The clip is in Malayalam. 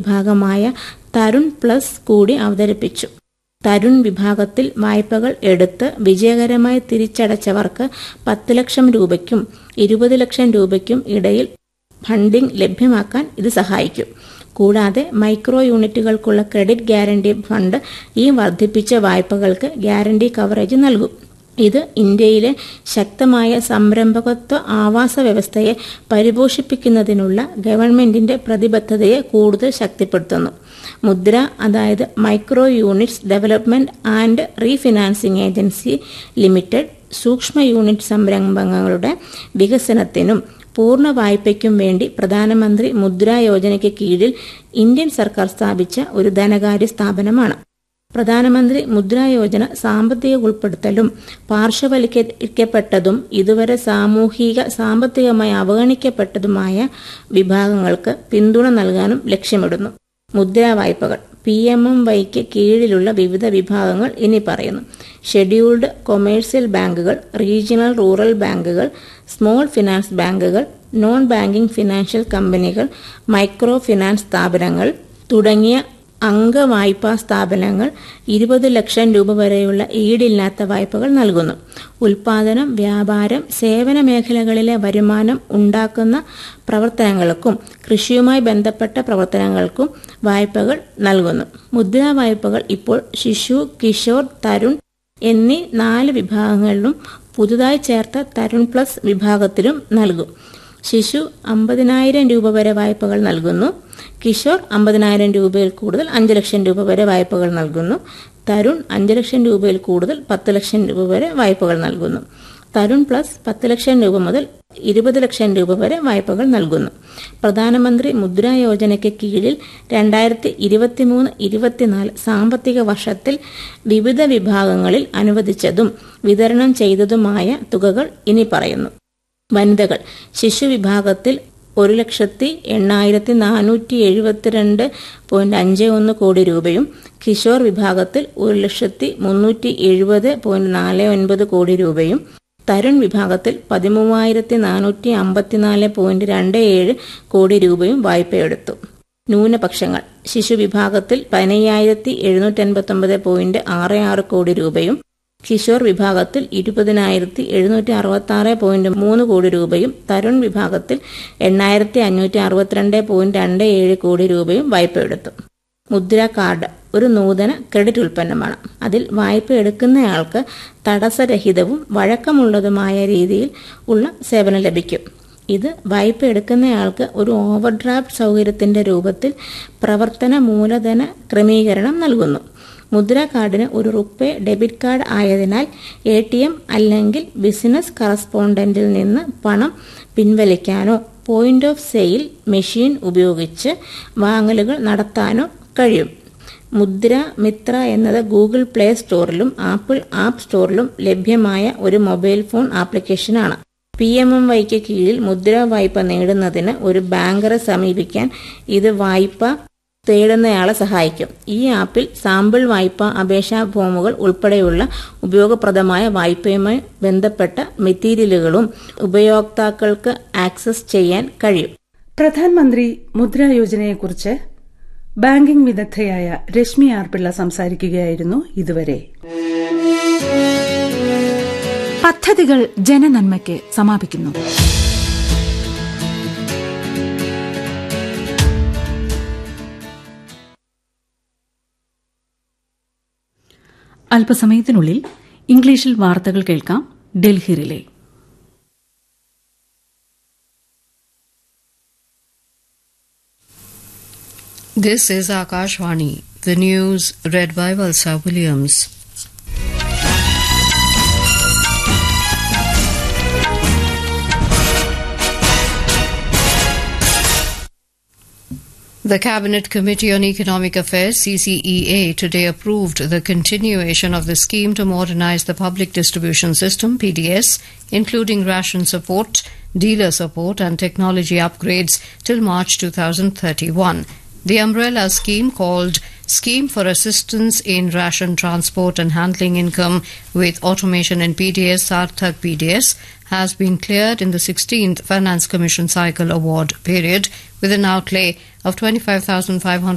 വിഭാഗമായ തരുൺ പ്ലസ് കൂടി അവതരിപ്പിച്ചു തരുൺ വിഭാഗത്തിൽ വായ്പകൾ എടുത്ത് വിജയകരമായി തിരിച്ചടച്ചവർക്ക് പത്ത് ലക്ഷം രൂപയ്ക്കും ഇരുപത് ലക്ഷം രൂപയ്ക്കും ഇടയിൽ ഫണ്ടിംഗ് ലഭ്യമാക്കാൻ ഇത് സഹായിക്കും കൂടാതെ മൈക്രോ യൂണിറ്റുകൾക്കുള്ള ക്രെഡിറ്റ് ഗ്യാരണ്ടി ഫണ്ട് ഈ വർദ്ധിപ്പിച്ച വായ്പകൾക്ക് ഗ്യാരണ്ടി കവറേജ് നൽകും ഇത് ഇന്ത്യയിലെ ശക്തമായ സംരംഭകത്വ ആവാസ വ്യവസ്ഥയെ പരിപോഷിപ്പിക്കുന്നതിനുള്ള ഗവൺമെന്റിന്റെ പ്രതിബദ്ധതയെ കൂടുതൽ ശക്തിപ്പെടുത്തുന്നു മുദ്ര അതായത് micro units development and refinancing agency limited സൂക്ഷ്മ യൂണിറ്റ് സംരംഭങ്ങളുടെ വികസനത്തിനും പൂർണ്ണ വായ്പയ്ക്കും വേണ്ടി പ്രധാനമന്ത്രി മുദ്ര യോജനയ്ക്ക് കീഴിൽ ഇന്ത്യൻ സർക്കാർ സ്ഥാപിച്ച ഒരു ധനകാര്യ സ്ഥാപനമാണ് പ്രധാനമന്ത്രി മുദ്രാ യോജന സാമ്പത്തിക ഉൾപ്പെടുത്തലും പാർശ്വവൽക്കരിക്കപ്പെട്ടതും ഇതുവരെ സാമൂഹിക സാമ്പത്തികമായി അവഗണിക്കപ്പെട്ടതുമായ വിഭാഗങ്ങൾക്ക് പിന്തുണ നൽകാനും ലക്ഷ്യമിടുന്നു മുദ്രാ വായ്പകൾ പി എം എം വൈക്ക് കീഴിലുള്ള വിവിധ വിഭാഗങ്ങൾ ഇനി പറയുന്നു ഷെഡ്യൂൾഡ് കൊമേഴ്സ്യൽ ബാങ്കുകൾ റീജിയണൽ റൂറൽ ബാങ്കുകൾ സ്മോൾ ഫിനാൻസ് ബാങ്കുകൾ നോൺ ബാങ്കിംഗ് ഫിനാൻഷ്യൽ കമ്പനികൾ മൈക്രോ ഫിനാൻസ് സ്ഥാപനങ്ങൾ തുടങ്ങിയ അംഗവായ്പാ സ്ഥാപനങ്ങൾ ഇരുപത് ലക്ഷം രൂപ വരെയുള്ള ഈടില്ലാത്ത വായ്പകൾ നൽകുന്നു ഉൽപാദനം വ്യാപാരം സേവന മേഖലകളിലെ വരുമാനം ഉണ്ടാക്കുന്ന പ്രവർത്തനങ്ങൾക്കും കൃഷിയുമായി ബന്ധപ്പെട്ട പ്രവർത്തനങ്ങൾക്കും വായ്പകൾ നൽകുന്നു മുദ്രാ വായ്പകൾ ഇപ്പോൾ ശിശു കിഷോർ തരുൺ എന്നീ നാല് വിഭാഗങ്ങളിലും പുതുതായി ചേർത്ത തരുൺ പ്ലസ് വിഭാഗത്തിലും നൽകും ശിശു അമ്പതിനായിരം രൂപ വരെ വായ്പകൾ നൽകുന്നു കിഷോർ അമ്പതിനായിരം രൂപയിൽ കൂടുതൽ അഞ്ച് ലക്ഷം രൂപ വരെ വായ്പകൾ നൽകുന്നു തരുൺ അഞ്ച് ലക്ഷം രൂപയിൽ കൂടുതൽ പത്ത് ലക്ഷം രൂപ വരെ വായ്പകൾ നൽകുന്നു തരുൺ പ്ലസ് പത്ത് ലക്ഷം രൂപ മുതൽ ഇരുപത് ലക്ഷം രൂപ വരെ വായ്പകൾ നൽകുന്നു പ്രധാനമന്ത്രി മുദ്രാ യോജനയ്ക്ക് കീഴിൽ രണ്ടായിരത്തി ഇരുപത്തിമൂന്ന് ഇരുപത്തിനാല് സാമ്പത്തിക വർഷത്തിൽ വിവിധ വിഭാഗങ്ങളിൽ അനുവദിച്ചതും വിതരണം ചെയ്തതുമായ തുകകൾ ഇനി പറയുന്നു വനിതകൾ ശിശു വിഭാഗത്തിൽ ഒരു ലക്ഷത്തി എണ്ണായിരത്തി നാനൂറ്റി എഴുപത്തിരണ്ട് പോയിന്റ് അഞ്ച് ഒന്ന് കോടി രൂപയും കിഷോർ വിഭാഗത്തിൽ ഒരു ലക്ഷത്തി മുന്നൂറ്റി എഴുപത് പോയിന്റ് നാല് ഒൻപത് കോടി രൂപയും തരുൺ വിഭാഗത്തിൽ പതിമൂവായിരത്തി നാനൂറ്റി അമ്പത്തിനാല് പോയിന്റ് രണ്ട് ഏഴ് കോടി രൂപയും വായ്പയെടുത്തു ന്യൂനപക്ഷങ്ങൾ ശിശു വിഭാഗത്തിൽ പതിനയ്യായിരത്തി എഴുന്നൂറ്റി അൻപത്തൊമ്പത് പോയിന്റ് ആറ് ആറ് കോടി രൂപയും കിഷോർ വിഭാഗത്തിൽ ഇരുപതിനായിരത്തി എഴുന്നൂറ്റി അറുപത്തി ആറ് പോയിന്റ് മൂന്ന് കോടി രൂപയും തരുൺ വിഭാഗത്തിൽ എണ്ണായിരത്തി അഞ്ഞൂറ്റി അറുപത്തിരണ്ട് പോയിന്റ് രണ്ട് ഏഴ് കോടി രൂപയും വായ്പയെടുത്തു മുദ്ര കാർഡ് ഒരു നൂതന ക്രെഡിറ്റ് ഉൽപ്പന്നമാണ് അതിൽ വായ്പ എടുക്കുന്നയാൾക്ക് തടസ്സരഹിതവും വഴക്കമുള്ളതുമായ രീതിയിൽ ഉള്ള സേവനം ലഭിക്കും ഇത് വായ്പ എടുക്കുന്നയാൾക്ക് ഒരു ഓവർഡ്രാഫ്റ്റ് സൗകര്യത്തിന്റെ രൂപത്തിൽ പ്രവർത്തന മൂലധന ക്രമീകരണം നൽകുന്നു മുദ്ര കാർഡിന് ഒരു റുപ്പേ ഡെബിറ്റ് കാർഡ് ആയതിനാൽ എ ടി എം അല്ലെങ്കിൽ ബിസിനസ് കറസ്പോണ്ടന്റിൽ നിന്ന് പണം പിൻവലിക്കാനോ പോയിന്റ് ഓഫ് സെയിൽ മെഷീൻ ഉപയോഗിച്ച് വാങ്ങലുകൾ നടത്താനോ കഴിയും മുദ്ര മിത്ര എന്നത് ഗൂഗിൾ പ്ലേ സ്റ്റോറിലും ആപ്പിൾ ആപ്പ് സ്റ്റോറിലും ലഭ്യമായ ഒരു മൊബൈൽ ഫോൺ ആപ്ലിക്കേഷനാണ് പി എം എം വൈക്ക് കീഴിൽ മുദ്ര വായ്പ നേടുന്നതിന് ഒരു ബാങ്കറെ സമീപിക്കാൻ ഇത് വായ്പ തേടുന്നയാളെ സഹായിക്കും ഈ ആപ്പിൽ സാമ്പിൾ വായ്പ അപേക്ഷാ ഫോമുകൾ ഉൾപ്പെടെയുള്ള ഉപയോഗപ്രദമായ വായ്പയുമായി ബന്ധപ്പെട്ട മെറ്റീരിയലുകളും ഉപയോക്താക്കൾക്ക് ആക്സസ് ചെയ്യാൻ കഴിയും പ്രധാനമന്ത്രി മുദ്ര യോജനയെക്കുറിച്ച് ബാങ്കിംഗ് വിദഗ്ധയായ രശ്മി ആർ പിള്ള സംസാരിക്കുകയായിരുന്നു ഇതുവരെ പദ്ധതികൾ ജനനന്മയ്ക്ക് സമാപിക്കുന്നു അല്പസമയത്തിനുള്ളിൽ ഇംഗ്ലീഷിൽ വാർത്തകൾ കേൾക്കാം Delhi relay This is Akashvani, the news read by Valsa Williams. The Cabinet Committee on Economic Affairs CCEA today approved the continuation of the scheme to modernize the public distribution system PDS including ration support, dealer support and technology upgrades till March 2031. The umbrella scheme called Scheme for Assistance in Ration Transport and Handling Income with Automation in PDS Sarthak PDS has been cleared in the 16th Finance Commission Cycle Award period with an outlay of 25,500